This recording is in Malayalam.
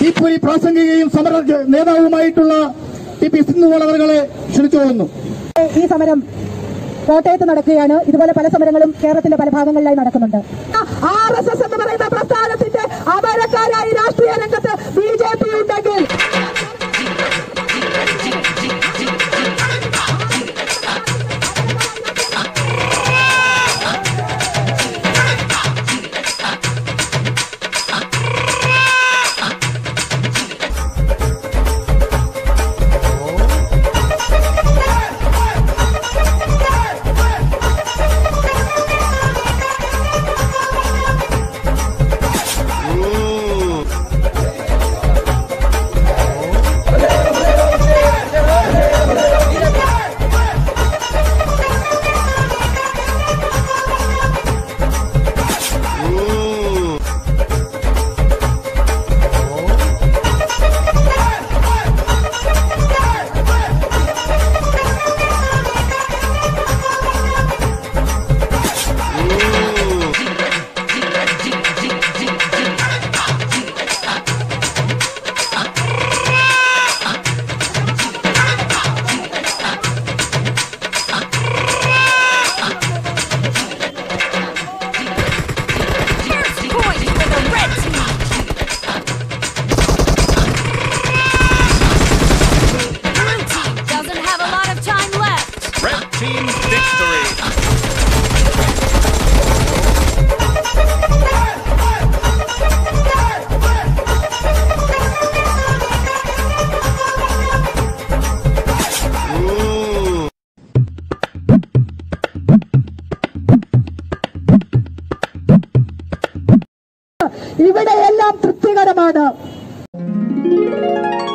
തീപ്പൊരി പ്രാസംഗികയും സമര നേതാവുമായിട്ടുള്ള ടി പി സിന്ധുമോൾ അവരെ ക്ഷണിച്ചുകൊള്ളുന്നു ഈ സമരം കോട്ടയത്ത് നടക്കുകയാണ് ഇതുപോലെ പല സമരങ്ങളും കേരളത്തിന്റെ പല ഭാഗങ്ങളിലായി നടക്കുന്നുണ്ട് ആർ എസ് എസ് എന്ന് പറയുന്ന പ്രസ്ഥാനത്തിന്റെ അമരക്കാരായി രാഷ്ട്രീയ രംഗത്ത് ബി ജെ പി ഉണ്ടെങ്കിൽ First point for the red team. Blue team doesn't have a lot of time left. Red team victory. ഇവിടെയെല്ലാം തൃപ്തികരമാണ്